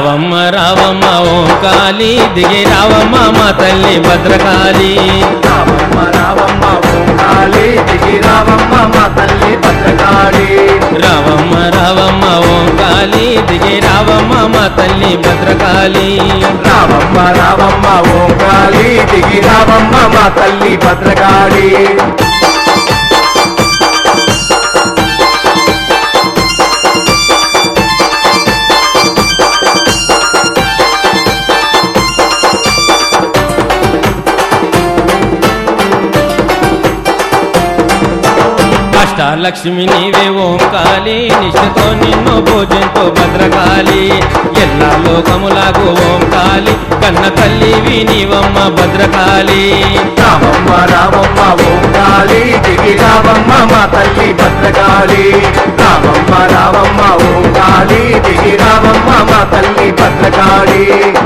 రావమ్మ రావమ్మ ఓం కాళీ దిగి రావమ్మ మా తల్లి భద్రకాళి రావమ్మ రావమ్మ ఓం కాళీ దిగి రావమ్మ మా తల్లి భద్రకాళి రావమ్మ రావమ్మ ఓం కాళీ దిగి రావమ్మ మా తల్లి భద్రకాళి రావమ్మ రావమ్మ ఓం కాళీ దిగి రావమ్మ మా తల్లి భద్రకాళి అష్టాలక్ష్మి నీవే ఓం కాళీ నిష్ఠతో నిన్ను భోజంతో భద్రకాళి ఎల్లా లోకములకు ఓం కాళీ కన్న తల్లివి నీవమ్మ భద్రకాళి రావమ్మ రావమ్మ ఓం కాళీ దిగి రావమ్మ మా తల్లి భద్రకాళి రావమ్మ రావమ్మ ఓం కాళీ దిగి రావమ్మ మా తల్లి భద్రకాళి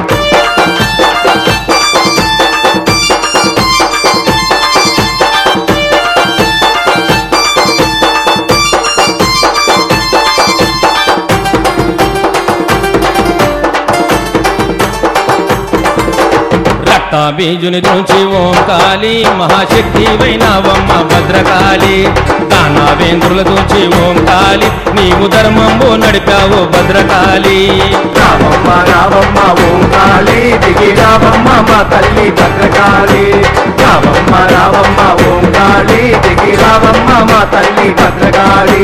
రక్తాబీజుని తుంచి ఓం కాళీ మహాశక్తి వైనవమ్మ భద్రకాళి దానావేంద్రుల తుంచి ఓం కాళీ నీవు ధర్మంబు నడిపావు భద్రకాళి రావమ్మ రావమ్మ ఓం కాళీ దిగి రావమ్మ మా తల్లి భద్రకాళి రావమ్మ రావమ్మ ఓం కాళీ దిగి రావమ్మ మా తల్లి భద్రకాళి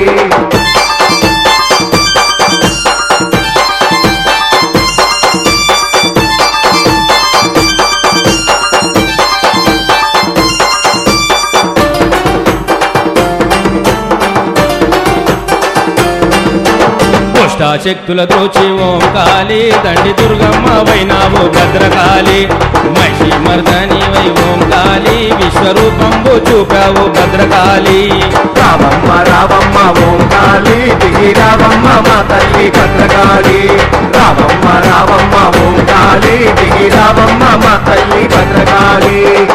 శక్తుల త్రోచి ఓం కాళీ దండి దుర్గమ్మ వైనావు భద్రకాళి మహిషి మర్దని వై ఓం కాళీ విశ్వరూపంబు చూపావు భద్రకాళి రావమ్మ రావమ్మ ఓం కాళీ దిగి రావమ్మ మా తల్లి భద్రకాళి రావమ్మ రావమ్మ ఓం కాళీ దిగి రావమ్మ మా తల్లి భద్రకాళి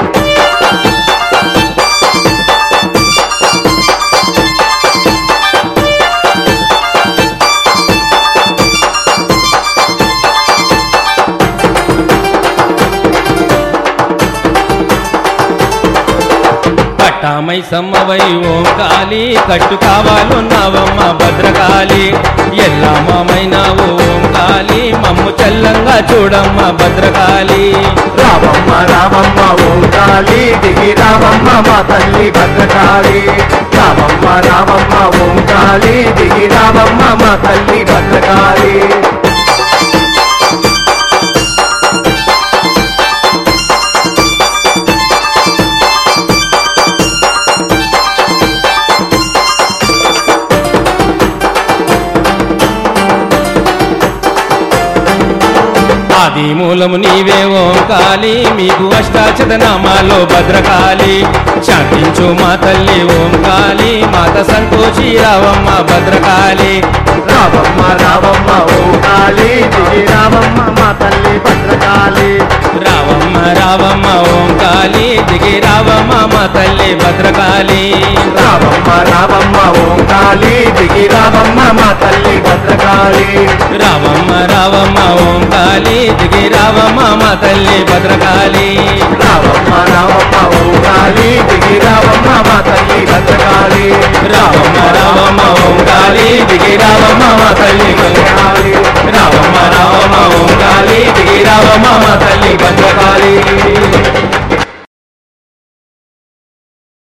పట్టామై సమ్మవై ఓం కాళీ కట్టు కావాలున్నావమ్మ భద్రకాళి ఎల్లా మామైనావు ఓం కాళీ మమ్ము చల్లంగా చూడమ్మ భద్రకాళి రావమ్మ రావమ్మ ఓం కాళీ దిగి రావమ్మ మా తల్లి భద్రకాళి రావమ్మ రావమ్మ ఓం కాళీ దిగి రావమ్మ మా తల్లి భద్రకాళి ఆది మూలము నీవే ఓం కాళీ మీకు అష్టాచత నామాలో భద్రకాళి శాంతించు మా తల్లి ఓం కాళీ మాత సంతోషి రావమ్మ భద్రకాళి రావమ్మ రావమ్మ ఓం కాళీ దిగి రావమ్మ మా తల్లి భద్రకాళి రావమ్మ రావమ్మ ఓం కాళీ దిగి రావమ్మ మా తల్లి భద్రకాళి రావమ్మ రావమ్మ ఓం కాళీ దిగి రావమ్మ మా తల్లి భద్రకాళి రావమ్మ రావమ్మ ఓం కాళీ దిగి రావమ్మ మా తల్లి భద్రకాళి రావమ్మ రావమ్మ ఓం